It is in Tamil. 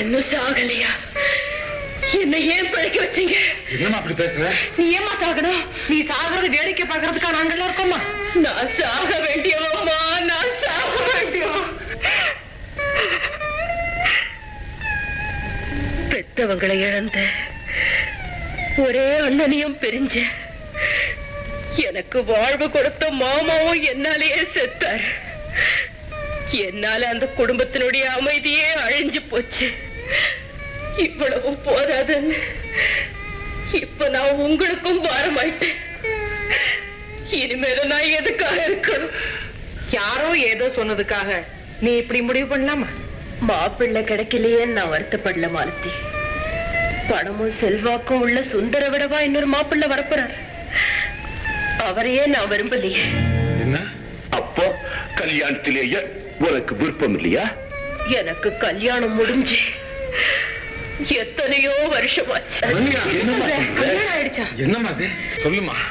இன்னும் சாகலையா என்ன ஏன் பிழைக்க வச்சீங்க என்னம்மா அப்படி பேசுற நீ ஏமா சாகணும் நீ சாகிறது வேடிக்கை பார்க்கறதுக்கா நாங்கெல்லாம் இருக்கோமா நான் சாக வேண்டியவம்மா நான் சாக வேண்டியவா பெத்தவங்களை இழந்த ஒரே அண்ணனையும் பிரிஞ்ச எனக்கு வாழ்வு கொடுத்த மாமாவும் என்னாலேயே செத்தார் என்னால அந்த குடும்பத்தினுடைய அமைதியே அழிஞ்சு போச்சு இவ்வளவு போதாதுன்னு இப்ப நான் உங்களுக்கும் பாரமாயிட்டேன் இனிமேல நான் எதுக்காக இருக்கணும் யாரோ ஏதோ சொன்னதுக்காக நீ இப்படி முடிவு பண்ணலாமா மாப்பிள்ளை கிடைக்கலையே நான் வருத்தப்படல மாலத்தி பணமும் செல்வாக்கும் உள்ள சுந்தர விடவா இன்னொரு மாப்பிள்ளை வரப்போறார் அவரையே நான் விரும்பலையே என்ன அப்போ கல்யாணத்திலேயே உனக்கு விருப்பம் இல்லையா எனக்கு கல்யாணம் முடிஞ்சு எத்தனையோ வருஷமாச்சு ரம்யா, என்னம்மா சொல்ற? கல்யாணம் ஆயிடுச்சா என்னம்மா அது சொல்லுமா